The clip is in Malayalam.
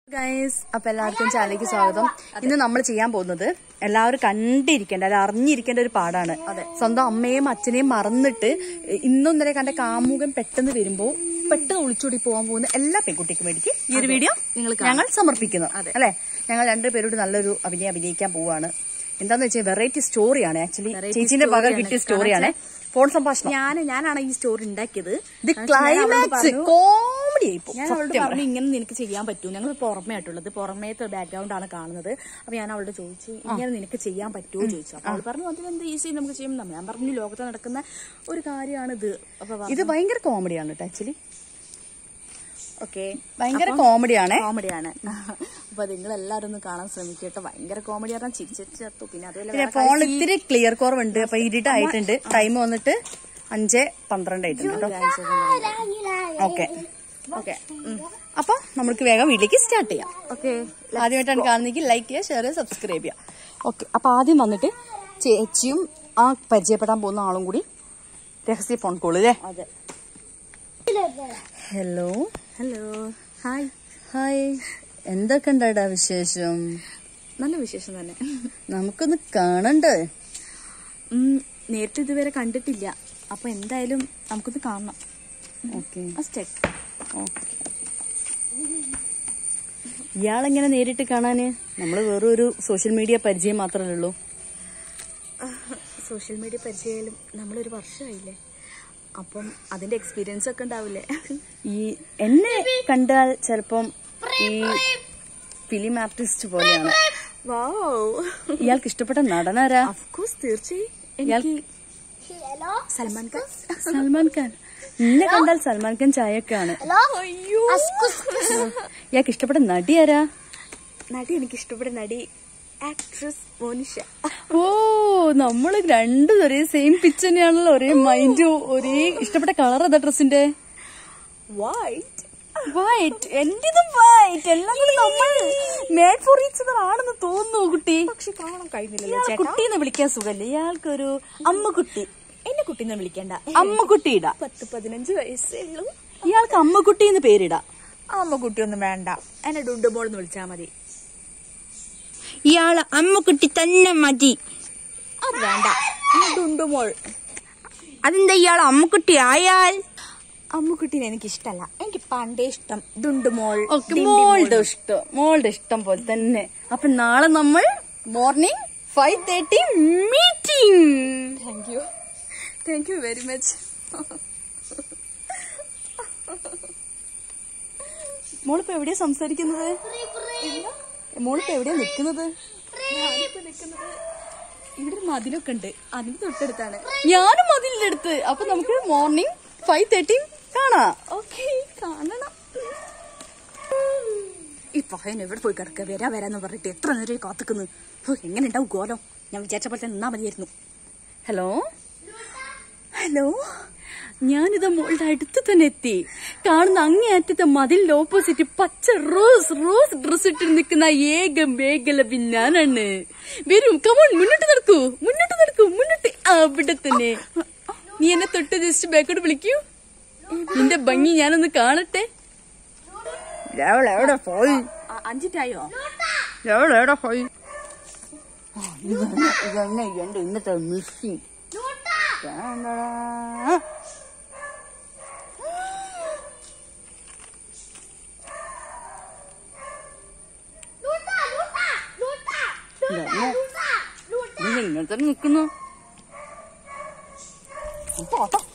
ഗൈസ് അപ്പൊ എല്ലാവർക്കും ചാനലിലേക്ക് സ്വാഗതം ഇന്ന് നമ്മൾ ചെയ്യാൻ പോകുന്നത് എല്ലാവരും കണ്ടിരിക്കേണ്ട അല്ല അറിഞ്ഞിരിക്കേണ്ട ഒരു പാടാണ് സ്വന്തം അമ്മയും അച്ഛനെയും മറന്നിട്ട് ഇന്നൊന്നരെ കണ്ട കാമുകൻ പെട്ടെന്ന് വരുമ്പോ പെട്ടെന്ന് ഒളിച്ചോടി പോകാൻ പോകുന്ന എല്ലാ പെൺകുട്ടിക്കും വേണ്ടിക്ക് ഈ ഒരു വീഡിയോ ഞങ്ങൾ സമർപ്പിക്കുന്നു അല്ലെ ഞങ്ങൾ രണ്ടുപേരോട് നല്ലൊരു അഭിനയം അഭിനയിക്കാൻ പോവാണ് എന്താന്ന് വെച്ചാൽ വെറൈറ്റി സ്റ്റോറിയാണ് ആക്ച്വലി ചേച്ചിന്റെ പകൽ കിട്ടിയ സ്റ്റോറിയാണ് ഫോൺ സംഭാഷണം ഞാൻ ഞാനാണ് ഈ സ്റ്റോറി ഉണ്ടാക്കിയത് ഇത് ക്ലൈമാക്സ് കോമഡി ആയിപ്പോ ഞാൻ അവളോട് പറഞ്ഞു ഇങ്ങനെ നിനക്ക് ചെയ്യാൻ പറ്റൂ ഞങ്ങൾ പുറമേ ആയിട്ടുള്ളത് പുറമേത്തെ ബാക്ക്ഗ്രൗണ്ട് ആണ് കാണുന്നത് അപ്പൊ ഞാൻ അവളോട് ചോദിച്ചു ഇങ്ങനെ നിനക്ക് ചെയ്യാൻ പറ്റുമോ ചോദിച്ചു അപ്പൊ അവൾ പറഞ്ഞു അതിലെന്ത് ഈസി നമുക്ക് ചെയ്യും നമ്മൾ ഞാൻ പറഞ്ഞു ലോകത്ത് നടക്കുന്ന ഒരു കാര്യമാണിത് അപ്പൊ ഇത് ഭയങ്കര കോമഡിയാണ് കേട്ടോ ആക്ച്വലി ഓക്കെ ഭയങ്കര കോമഡിയാണ് കോമഡിയാണ് അപ്പൊ നിങ്ങൾ എല്ലാവരും ഒന്ന് കാണാൻ ശ്രമിക്കട്ടെ ഭയങ്കര കോമഡി പറഞ്ഞാൽ ചിരിച്ചു പിന്നെ അതുപോലെ പിന്നെ ഫോണിൽ ഇത്തിരി ക്ലിയർ കുറവുണ്ട് അപ്പൊ ഇരുട്ടായിട്ടുണ്ട് ടൈം വന്നിട്ട് അഞ്ച് പന്ത്രണ്ട് ആയിട്ടുണ്ട് കേട്ടോ ഓക്കെ ഓക്കെ അപ്പൊ നമുക്ക് വേഗം വീട്ടിലേക്ക് സ്റ്റാർട്ട് ചെയ്യാം ഓക്കെ ആദ്യമായിട്ടാണ് കാണുന്നെങ്കിൽ ലൈക്ക് ചെയ്യുക ഷെയർ ചെയ്യുക സബ്സ്ക്രൈബ് ചെയ്യുക ഓക്കെ അപ്പൊ ആദ്യം വന്നിട്ട് ചേച്ചിയും ആ പരിചയപ്പെടാൻ പോകുന്ന ആളും കൂടി രഹസ്യ ഫോൺ കോള് അല്ലേ അതെ ഹലോ ഹലോ ഹായ് ഹായ് എന്തൊക്കെ ഉണ്ടാടാ വിശേഷം നല്ല വിശേഷം തന്നെ നമുക്കൊന്ന് കാണണ്ടേ ഉം, നേരിട്ട് ഇതുവരെ കണ്ടിട്ടില്ല അപ്പൊ എന്തായാലും നമുക്കൊന്ന് കാണണം ഓക്കെ ഫസ്റ്റ് ഇയാളെങ്ങനെ നേരിട്ട് കാണാന് നമ്മള് വെറും ഒരു സോഷ്യൽ മീഡിയ പരിചയം മാത്രമേ ഉള്ളൂ സോഷ്യൽ മീഡിയ പരിചയമായാലും നമ്മളൊരു വർഷമായില്ലേ അപ്പം അതിന്റെ എക്സ്പീരിയൻസ് ഒക്കെ ഉണ്ടാവില്ലേ ഈ എന്നെ കണ്ടാൽ ചിലപ്പം ഈ ഫിലിം ആർട്ടിസ്റ്റ് പോലെയാണ് വാവ് ഇയാൾക്ക് ഇഷ്ടപ്പെട്ട നടനാരാ അഫ്കോഴ്സ് തീർച്ചയായും ഇയാൾ- എനിക്ക് സൽമാൻ ഖാൻ സൽമാൻ ഖാൻ എന്നെ കണ്ടാൽ സൽമാൻ ഖാൻ ചായക്കാണ് അയ്യോ ഇയാൾക്ക് ഇഷ്ടപ്പെട്ട നടി ആരാ നടി എനിക്ക് ഇഷ്ടപ്പെട്ട നടി ആക്ട്രസ് മോനിഷ ഓ നമ്മള് രണ്ടും ഒരേ സെയിം പിച്ച് തന്നെയാണല്ലോ ഒരേ മൈൻഡും ഒരേ ഇഷ്ടപ്പെട്ട കളർ അതാ ഡ്രസ്സിന്റെ വൈറ്റ് വൈറ്റ് എന്റേതും വൈറ്റ് എല്ലാം കൂടി നമ്മൾ മേഡ് ഫോർ ഈച്ച് അതർ ആണെന്ന് തോന്നുന്നു കുട്ടി പക്ഷെ കാണാൻ കഴിഞ്ഞില്ലല്ലോ ഇയാൾ ചേട്ടാ കുട്ടീന്ന് വിളിക്കാൻ സുഖല്ലേ ഇയാൾക്കൊരു അമ്മക്കുട്ടി എന്നെ കുട്ടീനെ വിളിക്കണ്ട അമ്മക്കുട്ടി ഇടാ പത്ത് പതിനഞ്ച് വയസ്സേ ഉള്ളൂ ഇയാൾക്ക് അമ്മക്കുട്ടി എന്ന് പേരിടാ അമ്മ കുട്ടിയൊന്നും വേണ്ട എന്നെ ഡുണ്ടുമോൾ എന്ന് വിളിച്ചാ മതി ഇയാള് അമ്മക്കുട്ടി തന്നെ മതി അത് വേണ്ട ഡുണ്ടുമോൾ അതെന്താ ഇയാൾ അമ്മക്കുട്ടി ആയാൽ അമ്മുക്കുട്ടീനെ എനിക്ക് ഇഷ്ടല്ല എനിക്ക് പണ്ടേ ഇഷ്ടം ഡുണ്ടുമോൾ ഓക്കെ മോളുടെ ഇഷ്ടം മോളുടെ ഇഷ്ടം പോലെ തന്നെ അപ്പൊ നാളെ നമ്മൾ morning five thirty meeting thank you thank you very much മോളിപ്പോ എവിടെയാ സംസാരിക്കുന്നത് മോളിപ്പോ എവിടെയാ നിക്കുന്നത് ഞാനിപ്പോ നിൽക്കുന്നത് ഇവിടെ ഒരു മതിലൊക്കെ ഉണ്ട് അതിന് തൊട്ടടുത്താണ് ഞാനും അതിന്റെ അടുത്ത് അപ്പൊ നമുക്ക് മോർണിംഗ് ഫൈവ് തേർട്ടി കാണാം ഓക്കെ കാണണം ഈ പഹയൻ എവിടെ പോയി കിടക്കുക വരാ വരാന്ന് പറഞ്ഞിട്ട് എത്ര നേരം കാത്തുക്കുന്നു എങ്ങനെ ഉണ്ടാവും ഗോലം ഞാൻ വിചാരിച്ച പോലെ തന്നെ നിന്നാ മതിയായിരുന്നു ഹലോ ഹലോ ഞാനിത് മോളുടെ അടുത്ത് തന്നെ എത്തി കാണുന്ന അങ്ങേയറ്റത്തെ മതിലിന്റെ ഓപ്പോസിറ്റ് പച്ച റോസ് റോസ് ഡ്രസ് ഇട്ട് നിൽക്കുന്ന ഏക മേഖല ഞാനാണ് വരും കമോൺ മുന്നോട്ട് നടക്കൂ മുന്നോട്ട് നടക്കൂ മുന്നോട്ട് അവിടെ തന്നെ നീ എന്നെ തൊട്ട് ജസ്റ്റ് ബാക്കോട്ട് വിളിക്കൂ നിന്റെ ഭംഗി ഞാനൊന്ന് കാണട്ടെ എവിടെ പോയി അഞ്ചിട്ടായോ എവിടെ പോയി ഇതന്നെ എന്റെ ഇന്നത്തെ മിസ്സിങ് ഇങ്ങനെ തന്നെ നിൽക്കുന്നു